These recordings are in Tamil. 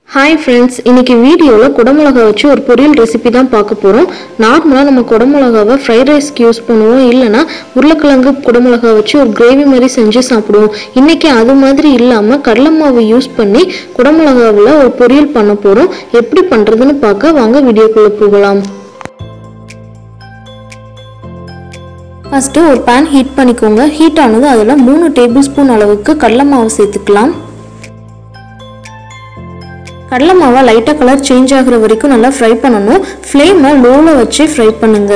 ஹாய் ஃப்ரெண்ட்ஸ் இன்னைக்கு வீடியோவில் குடமிளகா வச்சு ஒரு பொரியல் ரெசிபி தான் பார்க்க போகிறோம் நார்மலாக நம்ம குடமிளகாவை ஃப்ரைட் ரைஸ்க்கு யூஸ் பண்ணுவோம் இல்லைன்னா உருளைக்கிழங்கு குடமிளகா வச்சு ஒரு கிரேவி மாதிரி செஞ்சு சாப்பிடுவோம் இன்னைக்கு அது மாதிரி இல்லாமல் கடலை மாவு யூஸ் பண்ணி குடமிளகாவில் ஒரு பொரியல் பண்ண போகிறோம் எப்படி பண்ணுறதுன்னு பார்க்க வாங்க வீடியோக்குள்ளே போகலாம் ஃபஸ்ட்டு ஒரு பேன் ஹீட் பண்ணிக்கோங்க ஹீட் ஆனது அதில் மூணு டேபிள் ஸ்பூன் அளவுக்கு கடலை மாவு சேர்த்துக்கலாம் கடலை மாவை லைட்டாக கலர் சேஞ்ச் ஆகுற வரைக்கும் நல்லா ஃப்ரை பண்ணணும் ஃப்ளேமை லோவில் வச்சு ஃப்ரை பண்ணுங்க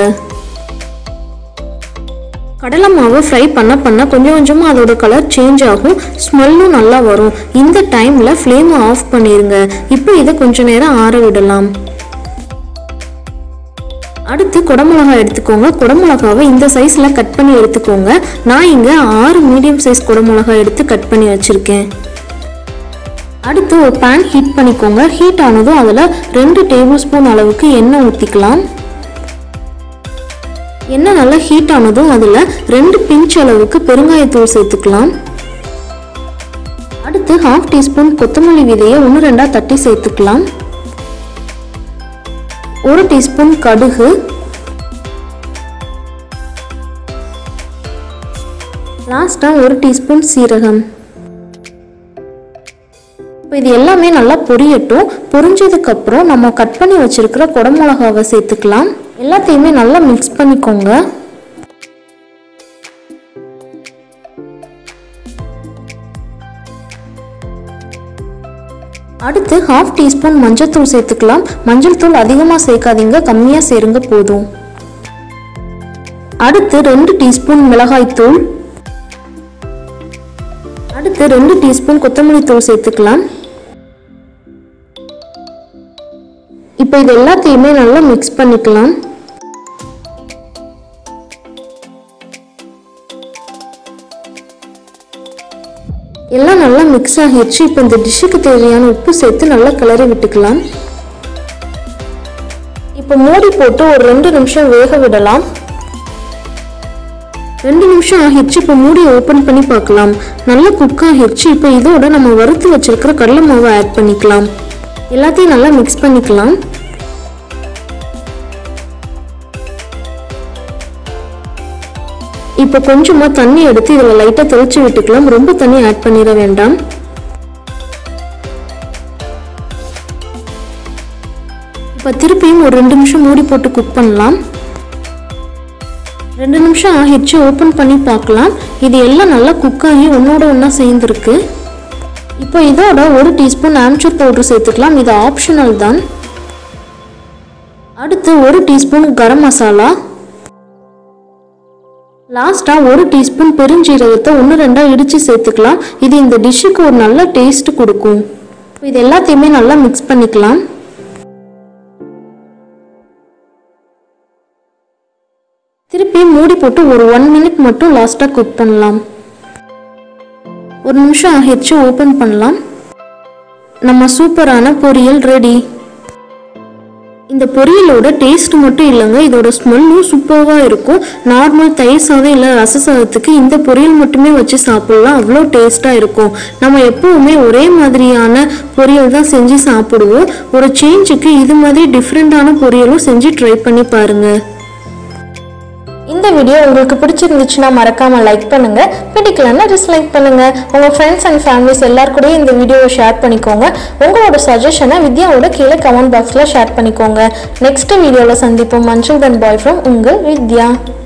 கடலை மாவு ஃப்ரை பண்ண பண்ண கொஞ்சம் கொஞ்சமாக அதோட கலர் சேஞ்ச் ஆகும் ஸ்மெல்லும் நல்லா வரும் இந்த டைமில் ஃப்ளேமை ஆஃப் பண்ணிடுங்க இப்போ இதை கொஞ்ச நேரம் ஆற விடலாம் அடுத்து குடமிளகாய் எடுத்துக்கோங்க குடமிளகாவை இந்த சைஸில் கட் பண்ணி எடுத்துக்கோங்க நான் இங்கே ஆறு மீடியம் சைஸ் குடமிளகாய் எடுத்து கட் பண்ணி வச்சுருக்கேன் அடுத்து ஒரு பேன் ஹீட் பண்ணிக்கோங்க ஹீட் ஆனதும் அதில் ரெண்டு டேபிள் ஸ்பூன் அளவுக்கு எண்ணெய் ஊற்றிக்கலாம் எண்ணெய் நல்லா ஹீட் ஆனதும் அதில் ரெண்டு பிஞ்ச் அளவுக்கு பெருங்காயத்தூள் சேர்த்துக்கலாம் அடுத்து ஹாஃப் டீஸ்பூன் கொத்தமல்லி விதையை ஒன்று ரெண்டாக தட்டி சேர்த்துக்கலாம் ஒரு டீஸ்பூன் கடுகு லாஸ்ட்டாக ஒரு டீஸ்பூன் சீரகம் இப்போ இது எல்லாமே நல்லா பொரியட்டும் பொரிஞ்சதுக்கப்புறம் நம்ம கட் பண்ணி வச்சுருக்கிற குடமிளகாவை சேர்த்துக்கலாம் எல்லாத்தையுமே நல்லா மிக்ஸ் பண்ணிக்கோங்க அடுத்து ஹாஃப் டீஸ்பூன் மஞ்சள் தூள் சேர்த்துக்கலாம் மஞ்சள் தூள் அதிகமாக சேர்க்காதீங்க கம்மியாக சேருங்க போதும் அடுத்து ரெண்டு டீஸ்பூன் மிளகாய் தூள் அடுத்து ரெண்டு டீஸ்பூன் கொத்தமல்லி தூள் சேர்த்துக்கலாம் இப்போ இது எல்லாத்தையுமே நல்லா மிக்ஸ் பண்ணிக்கலாம் எல்லாம் நல்லா மிக்ஸ் ஆகிடுச்சு இப்போ இந்த டிஷ்ஷுக்கு தேவையான உப்பு சேர்த்து நல்லா கிளறி விட்டுக்கலாம் இப்போ மூடி போட்டு ஒரு ரெண்டு நிமிஷம் வேக விடலாம் ரெண்டு நிமிஷம் ஆகிடுச்சு இப்போ மூடி ஓப்பன் பண்ணி பார்க்கலாம் நல்லா குக் ஆகிடுச்சு இப்போ இதோட நம்ம வறுத்து வச்சிருக்கிற கடலை மாவை ஆட் பண்ணிக்கலாம் எல்லாத்தையும் நல்லா மிக்ஸ் பண்ணிக்கலாம் இப்போ கொஞ்சமாக தண்ணி எடுத்து இதில் லைட்டாக தெளிச்சு விட்டுக்கலாம் ரொம்ப தண்ணி ஆட் பண்ணிட வேண்டாம் இப்போ திருப்பியும் ஒரு ரெண்டு நிமிஷம் மூடி போட்டு குக் பண்ணலாம் ரெண்டு நிமிஷம் ஆகிடுச்சு ஓப்பன் பண்ணி பார்க்கலாம் இது எல்லாம் நல்லா குக் ஆகி ஒன்றோட ஒன்றா சேர்ந்துருக்கு இப்போ இதோட ஒரு டீஸ்பூன் ஆம்ச்சூர் பவுடர் சேர்த்துக்கலாம் இது ஆப்ஷனல் தான் அடுத்து ஒரு டீஸ்பூன் கரம் மசாலா லாஸ்ட்டாக ஒரு டீஸ்பூன் பெருஞ்சீரகத்தை ஒன்று ரெண்டாக இடித்து சேர்த்துக்கலாம் இது இந்த டிஷ்ஷுக்கு ஒரு நல்ல டேஸ்ட் கொடுக்கும் இது எல்லாத்தையுமே நல்லா மிக்ஸ் பண்ணிக்கலாம் திருப்பி மூடி போட்டு ஒரு ஒன் மினிட் மட்டும் லாஸ்ட்டாக குக் பண்ணலாம் ஒரு நிமிஷம் ஆகிடுச்சு ஓப்பன் பண்ணலாம் நம்ம சூப்பரான பொரியல் ரெடி இந்த பொரியலோட டேஸ்ட் மட்டும் இல்லைங்க இதோட ஸ்மெல்லும் சூப்பராக இருக்கும் நார்மல் தயிர் சாதம் இல்லை ரச சாதத்துக்கு இந்த பொரியல் மட்டுமே வச்சு சாப்பிடலாம் அவ்வளோ டேஸ்ட்டாக இருக்கும் நம்ம எப்போவுமே ஒரே மாதிரியான பொரியல் தான் செஞ்சு சாப்பிடுவோம் ஒரு சேஞ்சுக்கு இது மாதிரி டிஃப்ரெண்ட்டான பொரியலும் செஞ்சு ட்ரை பண்ணி பாருங்கள் இந்த வீடியோ உங்களுக்கு பிடிச்சிருந்துச்சுன்னா மறக்காம லைக் பண்ணுங்க பிடிக்கலன்னா டிஸ்லைக் பண்ணுங்க உங்க ஃப்ரெண்ட்ஸ் அண்ட் ஃபேமிலிஸ் எல்லார் கூடயும் இந்த வீடியோவை ஷேர் பண்ணிக்கோங்க உங்களோட சஜஷனை வித்யாவோட கீழே கமெண்ட் பாக்ஸ்ல ஷேர் பண்ணிக்கோங்க நெக்ஸ்ட் வீடியோவில் சந்திப்போம் மஞ்சள் தன் பாய் ஃப்ரம் உங்கள் வித்யா